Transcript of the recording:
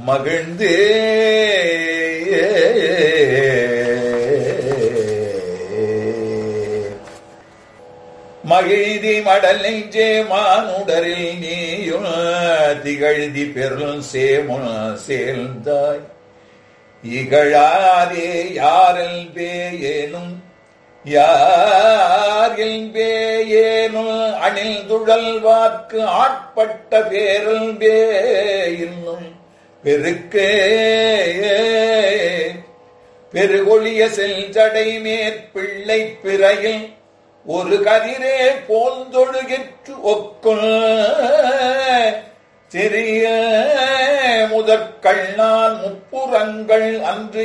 மகிழ்ந்து மகிழ்தி மடல் நெஞ்சே மானுடரில் நீயும் திகழ்தி பெருள் சேமுன் சேர்ந்தாய் இகழாதே யாரில் பேயேனும் யாரில் பேயேனும் அணில் துழல் வாக்கு ஆட்பட்ட பேரல் பேயின்னும் பெருக்கே பெருகொழிய செல்ஜடை மேற்பிள்ளை பிறையில் ஒரு கதிரே போந்தொழுகிற்று ஒக்குள் சிறிய முதற்கண்ணால் முப்புறங்கள் அன்று